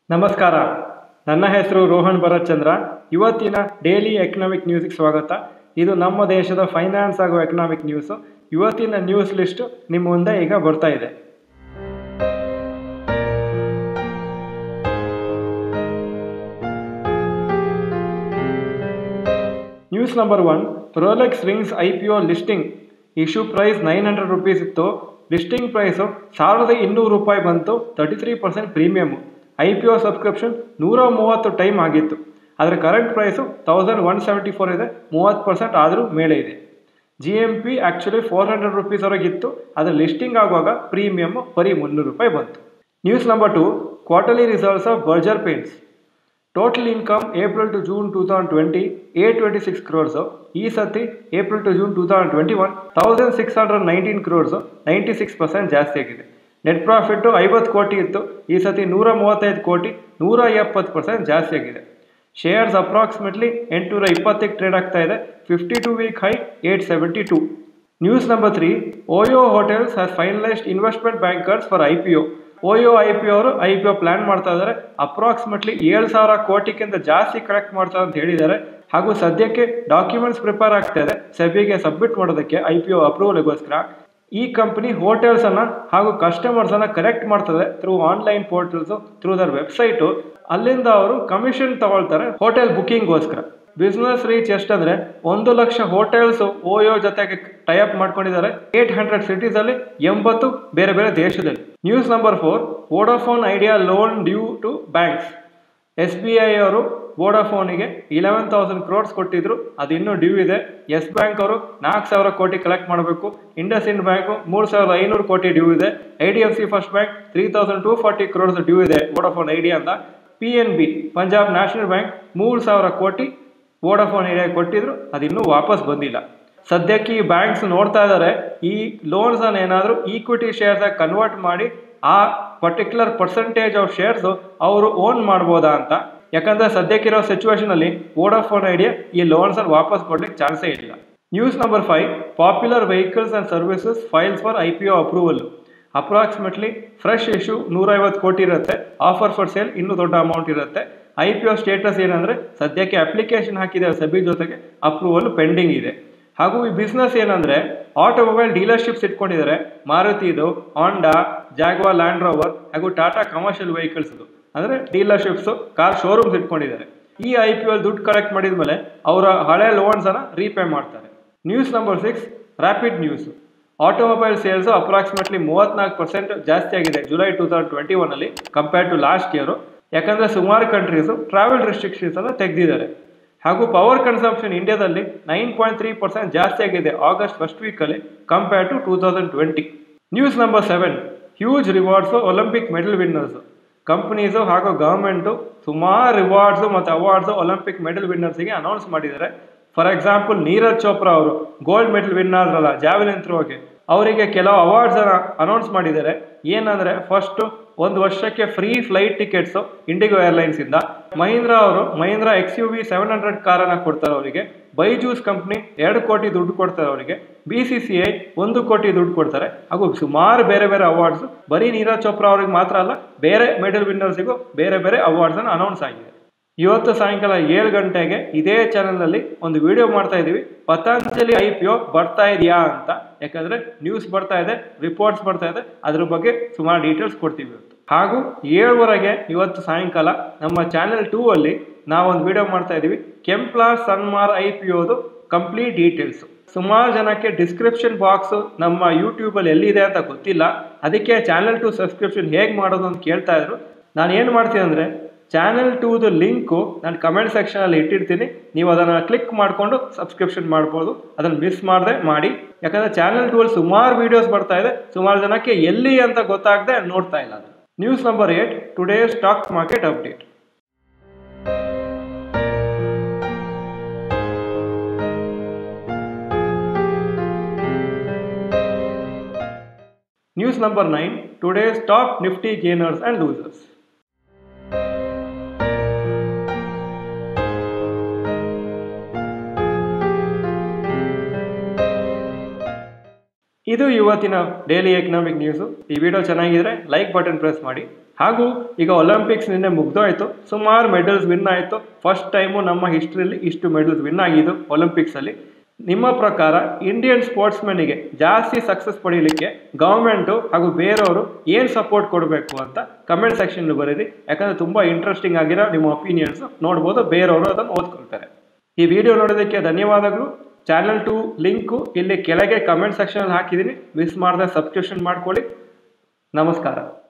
ನಮಸ್ಕಾರ ನನ್ನ ಹೆಸರು ರೋಹನ್ ಭರತ್ ಚಂದ್ರ ಇವತ್ತಿನ ಡೈಲಿ ಎಕನಾಮಿಕ್ ನ್ಯೂಸ್ಗೆ ಸ್ವಾಗತ ಇದು ನಮ್ಮ ದೇಶದ ಫೈನಾನ್ಸ್ ಹಾಗೂ ಎಕನಾಮಿಕ್ ನ್ಯೂಸು ಇವತ್ತಿನ ನ್ಯೂಸ್ ಲಿಸ್ಟ್ ನಿಮ್ಮ ಮುಂದೆ ಈಗ ಬರ್ತಾ ಇದೆ news number one Rolex rings I P O listing issue price nine hundred rupees ಇತ್ತು ಲಿಸ್ಟಿಂಗ್ ಪ್ರೈಸು ಸಾವಿರದ ಇನ್ನೂರು ರೂಪಾಯಿ ಬಂತು thirty three percent premium I P O subscription ನೂರ ಮೂವತ್ತು ಟೈಮ್ ಆಗಿತ್ತು ಆದರೆ current price thousand one seventy four ಇದೆ ಮೂವತ್ತು ಪರ್ಸೆಂಟ್ ಆದರೂ ಮೇಲೆ ಇದೆ G M P actually four hundred ರುಪೀಸ್ವರೆಗಿತ್ತು ಅದರ ಲಿಸ್ಟಿಂಗ್ ಆಗುವಾಗ ಪ್ರೀಮಿಯಮ್ ಬರೀ ಮುನ್ನೂರು ರೂಪಾಯಿ ಬಂತು news number two quarterly results of Berger paints total income April to June two thousand twenty eight twenty six crores ಈ ಸತಿ April to June two thousand twenty one thousand six hundred nineteen crores ninety six percent ಜಾಸ್ತಿ ಆಗಿದೆ net profit ಐವತ್ತು ಕೋಟಿ ಇತ್ತು ಈ ಸತಿ ನೂರ ಮೂವತ್ತೈದು ಕೋಟಿ ನೂರ ಎಪ್ಪತ್ತು ಪರ್ಸೆಂಟ್ ಜಾಸ್ತಿ ಆಗಿದೆ ಶೇರ್ಸ್ ಅಪ್ರಾಕ್ಸಿಮೇಟ್ಲಿ ಎಂಟುನೂರ ಇಪ್ಪತ್ತಕ್ಕೆ ಟ್ರೇಡ್ ಆಗ್ತಾ ಇದೆ fifty two week high eight seventy two news number three OYO hotels has finalised investment bankers for I P O OYO I P ಅವರು ಐ ಪಿ ಒ ಪ್ಲಾನ್ ಮಾಡ್ತಾ ಇದ್ದಾರೆ approximately ಏಳು ಸಾವಿರ ಕೋಟಿಗಿಂತ ಜಾಸ್ತಿ ಕಲೆಕ್ಟ್ ಮಾಡ್ತಾರೆ ಅಂತ ಹೇಳಿದ್ದಾರೆ ಹಾಗೂ ಸದ್ಯಕ್ಕೆ ಡಾಕ್ಯುಮೆಂಟ್ಸ್ ಪ್ರಿಪೇರ್ ಆಗ್ತಾ ಇದೆ ಸೆಬಿಗೆ ಸಬ್ಮಿಟ್ ಮಾಡೋದಕ್ಕೆ ಐ ಪಿ ಒ ಅಪ್ರೂವಲ್ಗೋಸ್ಕರ ಈ ಕಂಪನಿ ಹೋಟೆಲ್ಸ್ ಅನ್ನ ಹಾಗೂ ಕಸ್ಟಮರ್ಸ್ ಅನ್ನ ಕನೆಕ್ಟ್ ಮಾಡ್ತದೆ through online portals through their website ಅಲ್ಲಿಂದ ಅವರು ಕಮಿಷನ್ ತಗೊಳ್ತಾರೆ ಹೋಟೆಲ್ ಬುಕಿಂಗ್ಗೋಸ್ಕರ ಬಿಸ್ನೆಸ್ ರೀಚ್ ಎಷ್ಟಂದ್ರೆ ಒಂದು ಲಕ್ಷ ಹೋಟೆಲ್ಸ್ ಓಯೋ ಜೊತೆಗೆ ಟೈಅಪ್ ಮಾಡ್ಕೊಂಡಿದ್ದಾರೆ ಏಟ್ ಹಂಡ್ರೆಡ್ ಸಿಟೀಸ್ ಅಲ್ಲಿ ಎಂಬತ್ತು ಬೇರೆ ಬೇರೆ ದೇಶದಲ್ಲಿ news number four Vodafone Idea loan due to banks S B I ಅವರು ವೋಡಾಫೋನಿಗೆ ಇಲೆವೆನ್ ತೌಸಂಡ್ ಕ್ರೋಡ್ಸ್ ಕೊಟ್ಟಿದ್ರು ಅದು ಇನ್ನೂ ಡ್ಯೂ ಇದೆ ಎಸ್ ಬ್ಯಾಂಕ್ ಅವರು ನಾಲ್ಕು ಸಾವಿರ ಕೋಟಿ ಕಲೆಕ್ಟ್ ಮಾಡಬೇಕು ಇಂಡಸ್ ಇಂಡ್ ಬ್ಯಾಂಕು ಮೂರು ಸಾವಿರದ ಐನೂರು ಕೋಟಿ ಡ್ಯೂ ಇದೆ I D F C first bank three thousand two forty crores due ಇದೆ ವೋಡಾಫೋನ್ ಐಡಿಯಾ ಅಂತ P N B Punjab national bank ಮೂರು ಸಾವಿರ ಕೋಟಿ ವೋಡಾಫೋನ್ ಐಡಿಯಾ ಕೊಟ್ಟಿದ್ರು ಅದು ಇನ್ನೂ ವಾಪಸ್ ಬಂದಿಲ್ಲ ಸದ್ಯಕ್ಕೆ ಈ ಬ್ಯಾಂಕ್ಸ್ ನೋಡ್ತಾ ಇದ್ದಾರೆ ಈ ಲೋನ್ಸ್ ಅನ್ನ ಏನಾದರೂ ಈಕ್ವಿಟಿ ಶೇರ್ಸ್ ಆಗಿ ಕನ್ವರ್ಟ್ ಮಾಡಿ ಆ ಪರ್ಟಿಕ್ಯುಲರ್ ಪರ್ಸೆಂಟೇಜ್ ಆಫ್ ಶೇರ್ಸ್ ಅವರು ಓನ್ ಮಾಡ್ಬೋದಾ ಅಂತ ಯಾಕಂದ್ರೆ ಸದ್ಯಕ್ಕಿರೋ ಸಿಚುವೇಶನ್ ಅಲ್ಲಿ ವೋಡಾಫೋನ್ ಐಡಿಯಾ ಈ ಲೋನ್ಸ್ ಅನ್ನು ವಾಪಸ್ ಕೊಡ್ಲಿಕ್ಕೆ ಚಾನ್ಸೇ ಇಲ್ಲ news number five popular vehicles and services files for I P O approval approximately fresh issue ನೂರೈವತ್ತು ಕೋಟಿ ಇರುತ್ತೆ ಆಫರ್ ಫಾರ್ ಸೇಲ್ ಇನ್ನೂ ದೊಡ್ಡ ಅಮೌಂಟ್ ಇರುತ್ತೆ ಐ ಪಿ ಒ ಸ್ಟೇಟಸ್ ಏನಂದ್ರೆ ಸದ್ಯಕ್ಕೆ ಅಪ್ಲಿಕೇಶನ್ ಹಾಕಿದೆ ಸಬಿ ಜೊತೆಗೆ ಅಪ್ರೂವಲ್ ಪೆಂಡಿಂಗ್ ಇದೆ ಹಾಗೂ ಈ ಬಿಸ್ನೆಸ್ ಏನಂದ್ರೆ ಆಟೋಮೊಬೈಲ್ ಡೀಲರ್ಶಿಪ್ಸ್ ಇಟ್ಕೊಂಡಿದ್ದಾರೆ ಮಾರುತಿದು ಹಾಂಡಾ ಜಾಗ್ವಾ ಲ್ಯಾಂಡ್ ರೋವರ್ ಹಾಗೂ ಟಾಟಾ ಕಮರ್ಷಿಯಲ್ ವೆಹಿಕಲ್ಸ್ ಅಂದ್ರೆ ಡೀಲರ್ಶಿಪ್ಸ್ ಕಾರ್ ಶೋರೂಮ್ಸ್ ಇಟ್ಕೊಂಡಿದ್ದಾರೆ ಈ ಐ ಪಿ ಎಲ್ ದುಡ್ಡು ಕಲೆಕ್ಟ್ ಮಾಡಿದ ಮೇಲೆ ಅವರ ಹಳೆ ಲೋನ್ಸ್ ಅನ್ನ ರೀಪೇ ಮಾಡ್ತಾರೆ news number six rapid news automobile sales approximately ಮೂವತ್ನಾಲ್ಕು ಪರ್ಸೆಂಟ್ ಜಾಸ್ತಿ ಆಗಿದೆ July two thousand twenty one ಅಲ್ಲಿ ಕಂಪೇರ್ ಟು ಲಾಸ್ಟ್ ಇಯರ್ ಯಾಕಂದ್ರೆ ಸುಮಾರು ಕಂಟ್ರೀಸು ಟ್ರಾವೆಲ್ ರೆಸ್ಟ್ರಿಕ್ಷನ್ಸ್ ಅನ್ನು ತೆಗೆದಿದ್ದಾರೆ ಹಾಗೂ ಪವರ್ ಕನ್ಸಂಪ್ಷನ್ ಇಂಡಿಯಾದಲ್ಲಿ ನೈನ್ ಪಾಯಿಂಟ್ ತ್ರೀ ಪರ್ಸೆಂಟ್ ಜಾಸ್ತಿ ಆಗಿದೆ ಆಗಸ್ಟ್ ಫಸ್ಟ್ ವೀಕಲ್ಲಿ compare to two thousand twenty news number seven huge rewards Olympic medal winners companies ಹಾಗೂ ಗವರ್ಮೆಂಟು ಸುಮಾರು ರಿವಾರ್ಡ್ಸು ಮತ್ತು ಅವಾರ್ಡ್ಸು ಒಲಿಂಪಿಕ್ ಮೆಡಲ್ ವಿನ್ನರ್ಸಿಗೆ ಅನೌನ್ಸ್ ಮಾಡಿದ್ದಾರೆ ಫಾರ್ ಎಕ್ಸಾಂಪಲ್ ನೀರಜ್ ಚೋಪ್ರಾ ಅವರು ಗೋಲ್ಡ್ ಮೆಡಲ್ ವಿನ್ ಆದ್ರಲ್ಲ ಜಾವೆಲಿನ್ ಥ್ರೋಗೆ ಅವರಿಗೆ ಕೆಲವು ಅವಾರ್ಡ್ಸ್ ಅನ್ನ ಅನೌನ್ಸ್ ಮಾಡಿದ್ದಾರೆ ಏನಂದ್ರೆ ಫಸ್ಟ್ ಒಂದು ವರ್ಷಕ್ಕೆ free flight tickets IndiGo airlines ಇಂದ ಮಹೀಂದ್ರ ಅವರು Mahindra X U V seven hundred ಕಾರನ್ನ ಕೊಡ್ತಾರೆ ಅವರಿಗೆ ಬೈಜೂಸ್ ಕಂಪ್ನಿ ಎರಡು ಕೋಟಿ ದುಡ್ಡು ಕೊಡ್ತಾರೆ ಅವರಿಗೆ ಬಿ ಸಿ ಸಿ ಐ ಒಂದು ಕೋಟಿ ದುಡ್ಡು ಕೊಡ್ತಾರೆ ಹಾಗೂ ಸುಮಾರು ಬೇರೆ ಬೇರೆ ಅವಾರ್ಡ್ಸ್ ಬರೀ ನೀರಜ್ ಚೋಪ್ರಾ ಅವ್ರಿಗೆ ಮಾತ್ರ ಅಲ್ಲ ಬೇರೆ ಮೆಡಲ್ ವಿನ್ನರ್ಸಿಗೂ ಬೇರೆ ಬೇರೆ ಅವಾರ್ಡ್ಸ್ ಅನ್ನು ಅನೌನ್ಸ್ ಆಗಿದೆ ಇವತ್ತು ಸಾಯಂಕಾಲ ಏಳು ಗಂಟೆಗೆ ಇದೇ ಚಾನೆಲ್ನಲ್ಲಿ ಒಂದು ವಿಡಿಯೋ ಮಾಡ್ತಾ ಇದೀವಿ ಪತಂಜಲಿ ಐ ಪಿ ಒ ಬರ್ತಾ ಇದೆಯಾ ಅಂತ ಯಾಕಂದ್ರೆ ನ್ಯೂಸ್ ಬರ್ತಾ ಇದೆ ರಿಪೋರ್ಟ್ಸ್ ಬರ್ತಾ ಇದೆ ಅದ್ರ ಬಗ್ಗೆ ಸುಮಾರು ಡೀಟೇಲ್ಸ್ ಕೊಡ್ತೀವಿ ಇವತ್ತು ಹಾಗೂ ಏಳುವರೆಗೆ ಇವತ್ತು ಸಾಯಂಕಾಲ ನಮ್ಮ ಚಾನೆಲ್ ಟೂ ಅಲ್ಲಿ ನಾವೊಂದು ವಿಡಿಯೋ ಮಾಡ್ತಾ ಇದೀವಿ ಕೆಂಪ್ಲಾ ಸನ್ಮಾರ್ ಐ ಪಿ ಒದು ಕಂಪ್ಲೀಟ್ ಡೀಟೇಲ್ಸ್ ಸುಮಾರು ಜನಕ್ಕೆ ಡಿಸ್ಕ್ರಿಪ್ಷನ್ ಬಾಕ್ಸ್ ನಮ್ಮ ಯೂಟ್ಯೂಬ್ ಅಲ್ಲಿ ಎಲ್ಲಿದೆ ಅಂತ ಗೊತ್ತಿಲ್ಲ ಅದಕ್ಕೆ ಚಾನೆಲ್ ಟು ಸಬ್ಸ್ಕ್ರಿಪ್ಷನ್ ಹೇಗೆ ಮಾಡೋದು ಅಂತ ಕೇಳ್ತಾ ಇದ್ರು ನಾನು ಏನು ಮಾಡ್ತೀನಿ ಅಂದ್ರೆ ಚಾನೆಲ್ ಟೂದು ಲಿಂಕು ನಾನು ಕಮೆಂಟ್ ಸೆಕ್ಷನಲ್ಲಿ ಇಟ್ಟಿರ್ತೀನಿ ನೀವು ಅದನ್ನು ಕ್ಲಿಕ್ ಮಾಡಿಕೊಂಡು ಸಬ್ಸ್ಕ್ರಿಪ್ಷನ್ ಮಾಡ್ಬೋದು ಅದನ್ನು ಮಿಸ್ ಮಾಡದೆ ಮಾಡಿ ಯಾಕಂದರೆ ಚಾನೆಲ್ ಟೂ ಅಲ್ಲಿ ಸುಮಾರು ವೀಡಿಯೋಸ್ ಬರ್ತಾ ಇದೆ ಸುಮಾರು ಜನಕ್ಕೆ ಎಲ್ಲಿ ಅಂತ ಗೊತ್ತಾಗದೆ ನೋಡ್ತಾ ಇಲ್ಲ ಅದು news number eight today stock market update news number nine today stock Nifty gainers and losers ಇದು ಇವತ್ತಿನ ಡೈಲಿ ಎಕನಾಮಿಕ್ ನ್ಯೂಸು ಈ ವಿಡಿಯೋ ಚೆನ್ನಾಗಿದ್ರೆ ಲೈಕ್ ಬಟನ್ ಪ್ರೆಸ್ ಮಾಡಿ ಹಾಗೂ ಈಗ ಒಲಿಂಪಿಕ್ಸ್ ನಿನ್ನೆ ಮುಗ್ದೋಯ್ತು ಸುಮಾರು ಮೆಡಲ್ಸ್ ವಿನ್ ಆಯಿತು ಫಸ್ಟ್ ಟೈಮು ನಮ್ಮ ಹಿಸ್ಟ್ರಿಯಲ್ಲಿ ಇಷ್ಟು ಮೆಡಲ್ಸ್ ವಿನ್ ಆಗಿದ್ದು ಒಲಿಂಪಿಕ್ಸಲ್ಲಿ ನಿಮ್ಮ ಪ್ರಕಾರ ಇಂಡಿಯನ್ ಸ್ಪೋರ್ಟ್ಸ್ಮನ್ನಿಗೆ ಜಾಸ್ತಿ ಸಕ್ಸಸ್ ಪಡೀಲಿಕ್ಕೆ ಗೌರ್ಮೆಂಟು ಹಾಗೂ ಬೇರೆಯವರು ಏನು ಸಪೋರ್ಟ್ ಕೊಡಬೇಕು ಅಂತ ಕಮೆಂಟ್ ಸೆಕ್ಷನ್ ಬರೀರಿ ಯಾಕಂದರೆ ತುಂಬ ಇಂಟ್ರೆಸ್ಟಿಂಗ್ ಆಗಿರೋ ನಿಮ್ಮ ಒಪಿನಿಯನ್ಸ್ ನೋಡ್ಬೋದು ಬೇರೆಯವರು ಅದನ್ನು ಓದ್ಕೊಳ್ತಾರೆ ಈ ವಿಡಿಯೋ ನೋಡೋದಕ್ಕೆ ಧನ್ಯವಾದಗಳು ಚಾನಲ್ ಟು ಲಿಂಕು ಇಲ್ಲಿ ಕೆಳಗೆ ಕಮೆಂಟ್ ಸೆಕ್ಷನಲ್ಲಿ ಹಾಕಿದ್ದೀನಿ ಮಿಸ್ ಮಾಡದೆ ಸಬ್ಸ್ಕ್ರಿಪ್ಷನ್ ಮಾಡ್ಕೊಳ್ಳಿ ನಮಸ್ಕಾರ